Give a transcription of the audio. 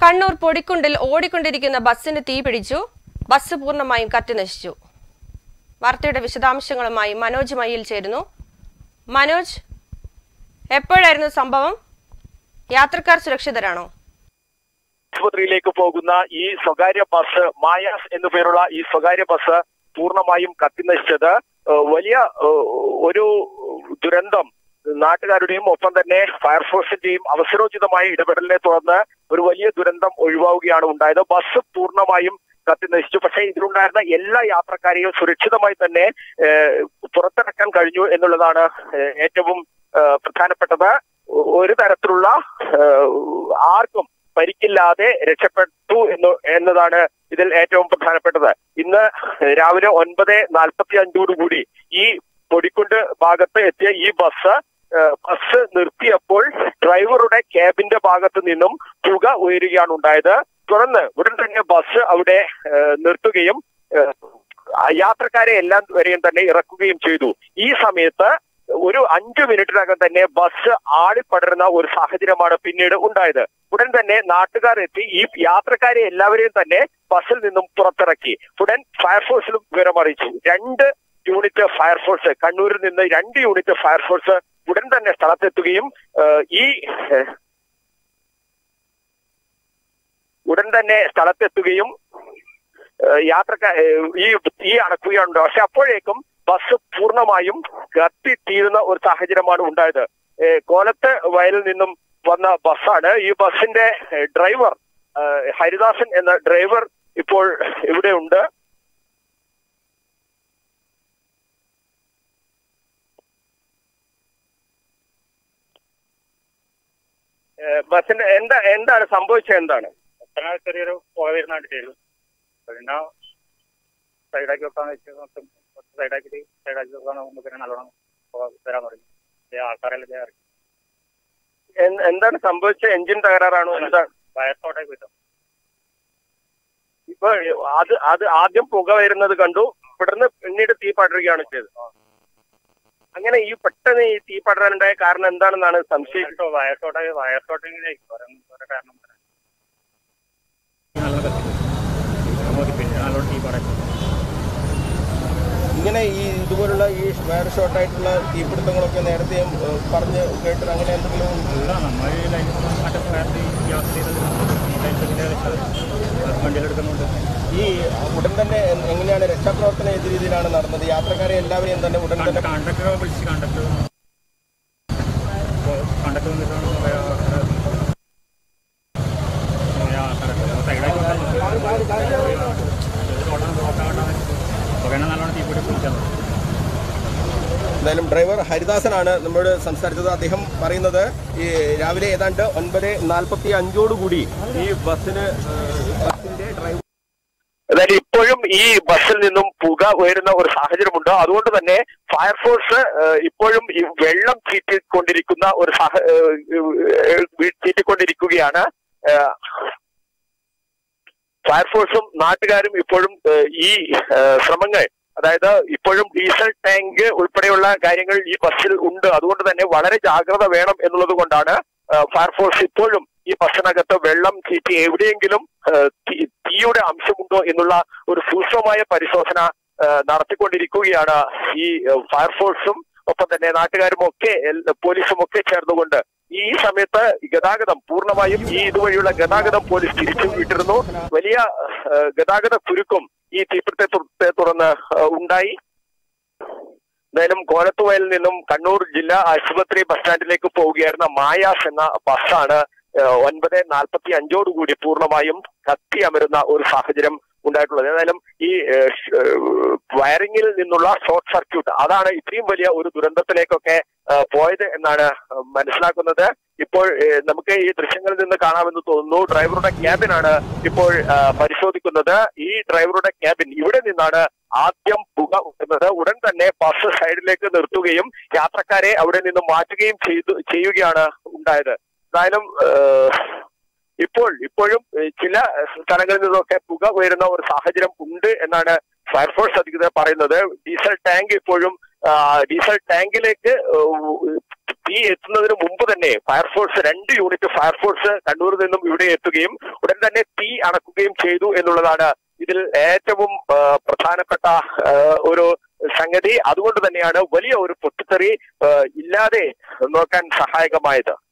കണ്ണൂർ പൊടിക്കുണ്ടിൽ ഓടിക്കൊണ്ടിരിക്കുന്ന ബസ്സിന് തീ പിടിച്ചു ബസ് പൂർണ്ണമായും കത്തിനശിച്ചു വാർത്തയുടെ വിശദാംശങ്ങളുമായി മനോജ് മയ്യിൽ ചേരുന്നു മനോജ് എപ്പോഴായിരുന്നു സംഭവം യാത്രക്കാർ സുരക്ഷിതരാണോ ആശുപത്രിയിലേക്ക് പോകുന്ന ഈ സ്വകാര്യ ബസ് മായാസ് എന്നു പേരുള്ള ഈ സ്വകാര്യ ബസ് പൂർണ്ണമായും കത്തിനശിച്ചത് ഏഹ് വലിയ ഏഹ് ഒരു ദുരന്തം നാട്ടുകാരുടെയും ഒപ്പം തന്നെ ഫയർഫോഴ്സിന്റെയും അവസരോചിതമായ ഇടപെടലിനെ തുടർന്ന് ഒരു വലിയ ദുരന്തം ഒഴിവാവുകയാണ് ഉണ്ടായത് ബസ് പൂർണ്ണമായും കത്തിനശിച്ചു പക്ഷേ ഇതിലുണ്ടായിരുന്ന എല്ലാ യാത്രക്കാരെയും സുരക്ഷിതമായി തന്നെ ഏഹ് പുറത്തിറക്കാൻ കഴിഞ്ഞു എന്നുള്ളതാണ് ഏഹ് ഏറ്റവും ഏഹ് പ്രധാനപ്പെട്ടത് ഒരു തരത്തിലുള്ള ഏഹ് ആർക്കും പരിക്കില്ലാതെ രക്ഷപ്പെട്ടു എന്ന് എന്നതാണ് ഇതിൽ ഏറ്റവും പ്രധാനപ്പെട്ടത് ഇന്ന് രാവിലെ ഒൻപത് നാൽപ്പത്തി അഞ്ചോടുകൂടി ഈ പൊടിക്കുണ്ട് ഭാഗത്ത് എത്തിയ ഈ ബസ് ഏഹ് ബസ് നിർത്തിയപ്പോൾ ഡ്രൈവറുടെ ക്യാബിന്റെ ഭാഗത്ത് നിന്നും പുക ഉയരുകയാണ് ഉണ്ടായത് തുടർന്ന് ഉടൻ തന്നെ ബസ് അവിടെ ഏഹ് നിർത്തുകയും ഏഹ് യാത്രക്കാരെ എല്ലാം വരെയും തന്നെ ഇറക്കുകയും ചെയ്തു ഈ സമയത്ത് ഒരു അഞ്ചു മിനിറ്റിനകം തന്നെ ബസ് ആളിപ്പടരുന്ന ഒരു സാഹചര്യമാണ് പിന്നീട് ഉണ്ടായത് ഉടൻ തന്നെ നാട്ടുകാർ എത്തി ഈ യാത്രക്കാരെ എല്ലാവരെയും തന്നെ ബസ്സിൽ നിന്നും പുറത്തിറക്കി ഉടൻ ഫയർഫോഴ്സിലും വിവരം അറിയിച്ചു രണ്ട് യൂണിറ്റ് ഫയർഫോഴ്സ് കണ്ണൂരിൽ നിന്ന് രണ്ട് യൂണിറ്റ് ഫയർഫോഴ്സ് ഉടൻ തന്നെ സ്ഥലത്തെത്തുകയും ഏഹ് ഈ ഏഹ് ഉടൻ തന്നെ സ്ഥലത്തെത്തുകയും ഏഹ് യാത്രക്കാർ ഏഹ് ഈ തീ അണക്കുകയുണ്ട് പക്ഷെ അപ്പോഴേക്കും ബസ് പൂർണ്ണമായും കത്തിത്തീരുന്ന ഒരു സാഹചര്യമാണ് ഉണ്ടായത് ഏഹ് കോലത്ത് വയലിൽ നിന്നും വന്ന ബസ്സാണ് ഈ ബസിന്റെ ഏഹ് ഡ്രൈവർ ഏഹ് ഹരിദാസൻ എന്ന ഡ്രൈവർ ഇപ്പോൾ ഇവിടെ ഉണ്ട് ഏഹ് ബസിന്റെ എന്താ എന്താണ് സംഭവിച്ചത് എന്താണ് അത്ര ചെറിയൊരു പുക വരുന്നതായിട്ട് ചെയ്തു പിന്നെ സൈഡാക്കി വെക്കാന്ന് വെച്ച് മൊത്തം കുറച്ച് സൈഡാക്കിയിട്ട് സൈഡാക്കി വെക്കാൻ നോക്കുമ്പോൾ നല്ലോണം പുക വരാൻ തുടങ്ങി ദേ ആൾക്കാരെല്ലാം ദേ ഇറങ്ങി എൻ- എന്താണ് സംഭവിച്ചത് എഞ്ചിൻ തകരാറാണോ എന്താണ് വയസ്സോട്ടേക്ക് വിട്ടു ഇപ്പൊ അത് അത് ആദ്യം പുക വരുന്നത് കണ്ടു ഇവിടുന്ന് പിന്നീട് തീ പടരുകയാണ് ചെയ്തത് അങ്ങനെ ഈ പെട്ടെന്ന് ഈ തീ പടരാനുണ്ടായ കാരണം എന്താണെന്നാണ് സംശയം വയസ്സോട്ടെ വയസ്സോട്ടെങ്കിലും ഓരോ കാരണം പറയാം നല്ലോണം കത്തി പിന്നെ നല്ലോണം ടീ പടച്ചു ഇങ്ങനെ ഈ ഇതുപോലുള്ള ഈ വയർ ഷോർട്ട് ആയിട്ടുള്ള തീപിടുത്തങ്ങളൊക്കെ നേരത്തെ പറഞ്ഞ് കേട്ടത് അങ്ങനെ എന്തെങ്കിലും അല്ല നമ്മൾ ഈ ലൈഫ് മറ്റേ വേറെ യാത്ര ചെയ്തത് ലൈഫിൻ്റെ വണ്ടിയിലെടുക്കുന്നുണ്ട് ഈ ഉടൻ തന്നെ എ- എങ്ങനെയാണ് രക്ഷാപ്രവർത്തനം ഏത് രീതിയിലാണ് നടന്നത് യാത്രക്കാരെ എല്ലാവരെയും തന്നെ ഉടൻ തന്നെ കണ്ടക്ടറെ വിളിച്ച് കണ്ടക്ടർ കണ്ടക്ടർ വന്നിട്ടാണ് കുറേ ആൾക്കാരെ കുറേ ആൾക്കാരൊക്കെ സൈഡാക്കി പുകനെ നല്ലോണം തീപിടി പിടിച്ചാൽ എന്തായാലും ഡ്രൈവർ ഹരിദാസനാണ് നമ്മോട് സംസാരിച്ചത് അദ്ദേഹം പറയുന്നത് ഈ രാവിലെ ഏതാണ്ട് ഒൻപത് നാൽപ്പത്തി അഞ്ചോടുകൂടി ഈ ബസ്സിന് ഏഹ്, ബസ്സിന്റെ ഡ്രൈവർ അതായത് ഇപ്പോഴും ഈ ബസ്സിൽ നിന്നും പുക ഉയരുന്ന ഒരു സാഹചര്യമുണ്ട് അതുകൊണ്ട് തന്നെ ഫയർഫോഴ്സ് ഏഹ്, ഇപ്പോഴും ഈ വെള്ളം ചീറ്റിക്കൊണ്ടിരിക്കുന്ന ഒരു സാഹ ഏഹ്, ഏഹ്, ചീറ്റിക്കൊണ്ടിരിക്കുകയാണ് ഏഹ്, ഫയർഫോഴ്സും നാട്ടുകാരും ഇപ്പോഴും ഏഹ്, ഈ ഏഹ്, ശ്രമങ്ങൾ അതായത് ഇപ്പോഴും ഡീസൽ ടാങ്ക് ഉൾപ്പെടെയുള്ള കാര്യങ്ങൾ ഈ ബസ്സിൽ ഉണ്ട് അതുകൊണ്ട് തന്നെ വളരെ ജാഗ്രത വേണം എന്നുള്ളത് കൊണ്ടാണ് ഏഹ്, ഫയർഫോഴ്സ് ഇപ്പോഴും ഈ ബസ്സിനകത്ത് വെള്ളം ചീറ്റി എവിടെയെങ്കിലും ഏഹ്, തീ- തീയുടെ അംശമുണ്ടോ എന്നുള്ള ഒരു സൂക്ഷ്മമായ പരിശോധന ഏഹ്, നടത്തിക്കൊണ്ടിരിക്കുകയാണ് ഈ ഏഹ്, ഫയർഫോഴ്സും ഒപ്പം തന്നെ നാട്ടുകാരും ഒക്കെ എൽ- പോലീസും ഒക്കെ ചേർന്നുകൊണ്ട് ഈ സമയത്ത് ഗതാഗതം പൂർണ്ണമായും ഈ ഇതുവഴിയുള്ള ഗതാഗതം പോലീസ് തിരിച്ചു വിട്ടിരുന്നു വലിയ ഏഹ്, ഗതാഗത കുരുക്കും ഈ തീപിടുത്തെ തു- തുടർന്ന് ഏഹ്, ഉണ്ടായി എന്തായാലും കോലത്തുവയലിൽ നിന്നും കണ്ണൂർ ജില്ലാ ആശുപത്രി ബസ് സ്റ്റാൻഡിലേക്ക് പോവുകയായിരുന്ന മായാസ് എന്ന ബസ്സാണ് ഏഹ്, ഒൻപത് നാൽപ്പത്തി അഞ്ചോടുകൂടി പൂർണ്ണമായും കത്തി അമരുന്ന ഒരു സാഹചര്യം ഉണ്ടായിട്ടുള്ളത് ഏതായാലും ഈ ഏഹ്, ഷ്- ഏഹ്, വയറിംഗിൽ നിന്നുള്ള ഷോർട്ട് സർക്യൂട്ട് അതാണ് ഇത്രയും വലിയ ഒരു ദുരന്തത്തിലേക്കൊക്കെ ഏഹ്, പോയത് എന്നാണ് ഏഹ്, മനസ്സിലാക്കുന്നത് ഇപ്പോൾ ഏഹ്, നമുക്ക് ഈ ദൃശ്യങ്ങളിൽ നിന്ന് കാണാമെന്ന് തോന്നുന്നു ഡ്രൈവറുടെ ക്യാബിനാണ് ഇപ്പോൾ ഏഹ്, പരിശോധിക്കുന്നത് ഈ ഡ്രൈവറുടെ ക്യാബിൻ ഇവിടെ നിന്നാണ് ആദ്യം പുക ഉയർന്നത് ഉടൻ തന്നെ ബസ് സൈഡിലേക്ക് നിർത്തുകയും യാത്രക്കാരെ അവിടെ നിന്ന് മാറ്റുകയും ചെയ്തു ചെയ്യുകയാണ് ഉണ്ടായത് എന്തായാലും ഏഹ്, ഇപ്പോൾ ഇപ്പോഴും ഏഹ്, ചില സ്ഥലങ്ങളിൽ നിന്നൊക്കെ പുക ഉയരുന്ന ഒരു സാഹചര്യം ഉണ്ട് എന്നാണ് ഫയർഫോഴ്സ് അധികൃതർ പറയുന്നത് ഡീസൽ ടാങ്ക് ഇപ്പോഴും ആ, ഡീസൽ ടാങ്കിലേക്ക് ഏഹ്, തീ എത്തുന്നതിന് മുമ്പ് തന്നെ ഫയർഫോഴ്സ് രണ്ട് യൂണിറ്റ് ഫയർഫോഴ്സ് കണ്ണൂരിൽ നിന്നും ഇവിടെ എത്തുകയും ഉടൻ തന്നെ തീ അണക്കുകയും ചെയ്തു എന്നുള്ളതാണ് ഇതിൽ ഏറ്റവും ആ, പ്രധാനപ്പെട്ട ആ, ഒരു സംഗതി അതുകൊണ്ട് തന്നെയാണ് വലിയ ഒരു പൊട്ടിത്തെറി ആ, ഇല്ലാതെ നോക്കാൻ സഹായകമായത്